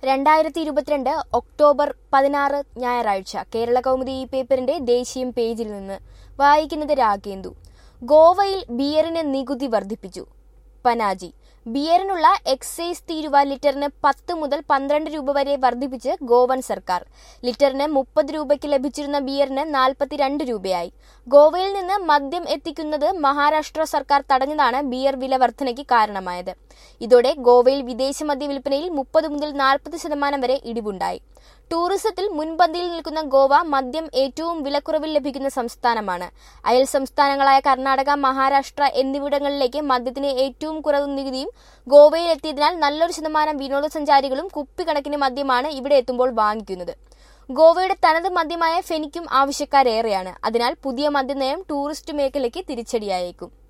രണ്ടായിരത്തി ഇരുപത്തിരണ്ട് ഒക്ടോബർ പതിനാറ് ഞായറാഴ്ച കേരള കൗമുദി ഈ പേപ്പറിന്റെ ദേശീയ പേജിൽ നിന്ന് വായിക്കുന്നത് രാഗേന്ദു ഗോവയിൽ ബിയറിന് നികുതി വർദ്ധിപ്പിച്ചു പനാജി ബിയറിനുള്ള എക്സൈസ് തീരുവ ലിറ്ററിന് പത്ത് മുതൽ പന്ത്രണ്ട് രൂപ വരെ വർദ്ധിപ്പിച്ച് ഗോവൻ സർക്കാർ ലിറ്ററിന് മുപ്പത് രൂപയ്ക്ക് ലഭിച്ചിരുന്ന ബിയറിന് നാൽപ്പത്തിരണ്ട് രൂപയായി ഗോവയിൽ നിന്ന് മദ്യം എത്തിക്കുന്നത് മഹാരാഷ്ട്ര സർക്കാർ തടഞ്ഞതാണ് ബിയർ വില വർധനയ്ക്ക് കാരണമായത് ഇതോടെ ഗോവയിൽ വിദേശ മദ്യ വിൽപ്പനയിൽ മുപ്പത് മുതൽ നാൽപ്പത് ശതമാനം വരെ ഇടിവുണ്ടായി ടൂറിസത്തിൽ മുൻപന്തിയിൽ നിൽക്കുന്ന ഗോവ മദ്യം ഏറ്റവും വിലക്കുറവിൽ ലഭിക്കുന്ന സംസ്ഥാനമാണ് അയൽ സംസ്ഥാനങ്ങളായ കർണാടക മഹാരാഷ്ട്ര എന്നിവിടങ്ങളിലേക്ക് മദ്യത്തിന് ഏറ്റവും കുറവ് നികുതിയും ഗോവയിൽ എത്തിയതിനാൽ നല്ലൊരു ശതമാനം വിനോദസഞ്ചാരികളും കുപ്പിക്കണക്കിന് മദ്യമാണ് ഇവിടെ എത്തുമ്പോൾ വാങ്ങിക്കുന്നത് ഗോവയുടെ തനത് മദ്യമായ ഫെനിക്കും ആവശ്യക്കാരേറെയാണ് അതിനാൽ പുതിയ മദ്യനയം ടൂറിസ്റ്റ് മേഖലയ്ക്ക് തിരിച്ചടിയായേക്കും